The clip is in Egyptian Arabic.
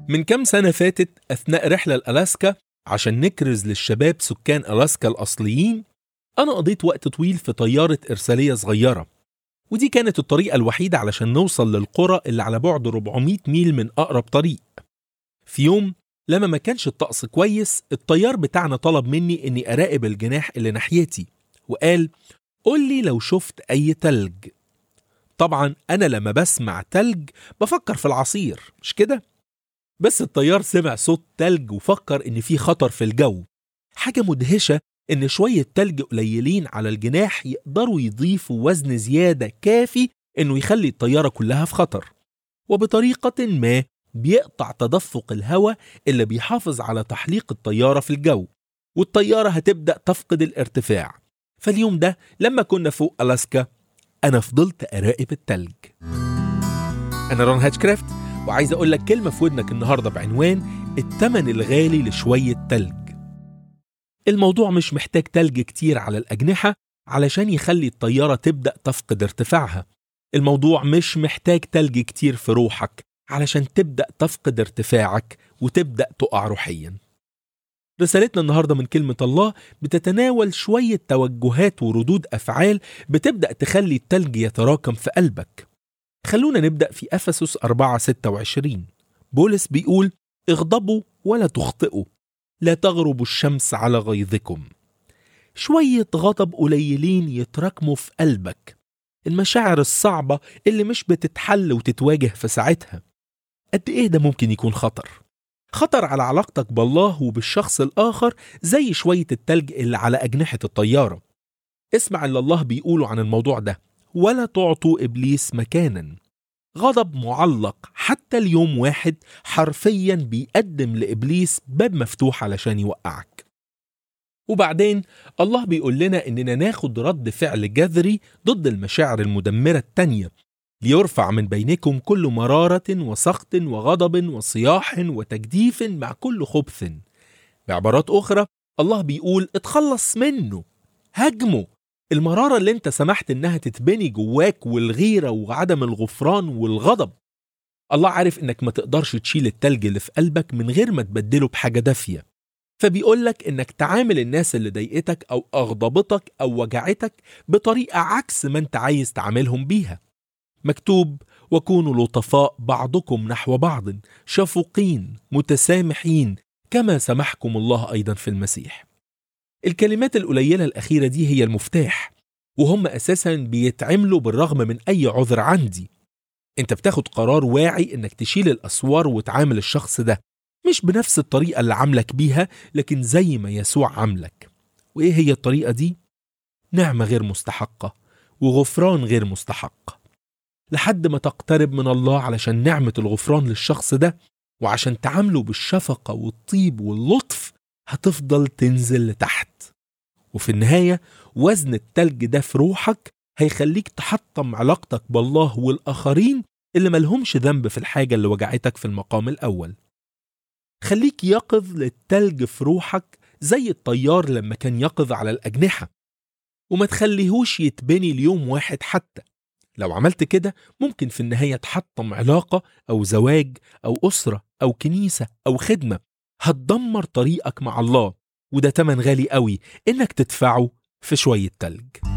من كام سنة فاتت أثناء رحلة لألاسكا عشان نكرز للشباب سكان ألاسكا الأصليين أنا قضيت وقت طويل في طيارة إرسالية صغيرة ودي كانت الطريقة الوحيدة علشان نوصل للقرى اللي على بعد 400 ميل من أقرب طريق في يوم لما ما كانش الطقس كويس الطيار بتاعنا طلب مني إني أراقب الجناح اللي ناحيتي وقال قول لي لو شفت أي تلج طبعا أنا لما بسمع تلج بفكر في العصير مش كده؟ بس الطيار سمع صوت تلج وفكر إن في خطر في الجو حاجة مدهشة إن شوية تلج قليلين على الجناح يقدروا يضيفوا وزن زيادة كافي إنه يخلي الطيارة كلها في خطر وبطريقة ما بيقطع تدفق الهواء اللي بيحافظ على تحليق الطيارة في الجو والطيارة هتبدأ تفقد الارتفاع فاليوم ده لما كنا فوق ألاسكا أنا فضلت أراقب التلج أنا رون هاتشكرافت وعايز أقول لك كلمة في ودنك النهاردة بعنوان التمن الغالي لشوية تلج الموضوع مش محتاج تلج كتير على الأجنحة علشان يخلي الطيارة تبدأ تفقد ارتفاعها الموضوع مش محتاج تلج كتير في روحك علشان تبدأ تفقد ارتفاعك وتبدأ تقع روحيا رسالتنا النهاردة من كلمة الله بتتناول شوية توجهات وردود أفعال بتبدأ تخلي التلج يتراكم في قلبك خلونا نبدأ في أفسس 4 26 بولس بيقول اغضبوا ولا تخطئوا لا تغرب الشمس على غيظكم شوية غضب قليلين يتراكموا في قلبك المشاعر الصعبة اللي مش بتتحل وتتواجه في ساعتها قد إيه ده ممكن يكون خطر خطر على علاقتك بالله وبالشخص الآخر زي شوية التلج اللي على أجنحة الطيارة اسمع اللي الله بيقوله عن الموضوع ده ولا تعطوا إبليس مكانا غضب معلق حتى اليوم واحد حرفيا بيقدم لإبليس باب مفتوح علشان يوقعك وبعدين الله بيقول لنا إننا ناخد رد فعل جذري ضد المشاعر المدمرة التانية ليرفع من بينكم كل مرارة وسخط وغضب وصياح وتجديف مع كل خبث بعبارات أخرى الله بيقول اتخلص منه هاجمه المرارة اللي انت سمحت انها تتبني جواك والغيرة وعدم الغفران والغضب الله عارف انك ما تقدرش تشيل التلج اللي في قلبك من غير ما تبدله بحاجة دافية فبيقولك انك تعامل الناس اللي ضايقتك او اغضبتك او وجعتك بطريقة عكس ما انت عايز تعاملهم بيها مكتوب وكونوا لطفاء بعضكم نحو بعض شفوقين متسامحين كما سمحكم الله ايضا في المسيح الكلمات القليلة الأخيرة دي هي المفتاح وهم أساسا بيتعملوا بالرغم من أي عذر عندي أنت بتاخد قرار واعي إنك تشيل الأسوار وتعامل الشخص ده مش بنفس الطريقة اللي عاملك بيها لكن زي ما يسوع عاملك وإيه هي الطريقة دي؟ نعمة غير مستحقة وغفران غير مستحق لحد ما تقترب من الله علشان نعمة الغفران للشخص ده وعشان تعامله بالشفقة والطيب واللطف هتفضل تنزل لتحت وفي النهاية وزن التلج ده في روحك هيخليك تحطم علاقتك بالله والآخرين اللي ملهمش ذنب في الحاجة اللي وجعتك في المقام الأول خليك يقظ للتلج في روحك زي الطيار لما كان يقظ على الأجنحة وما تخليهوش يتبني ليوم واحد حتى لو عملت كده ممكن في النهاية تحطم علاقة أو زواج أو أسرة أو كنيسة أو خدمة هتدمر طريقك مع الله وده تمن غالي قوي إنك تدفعه في شوية تلج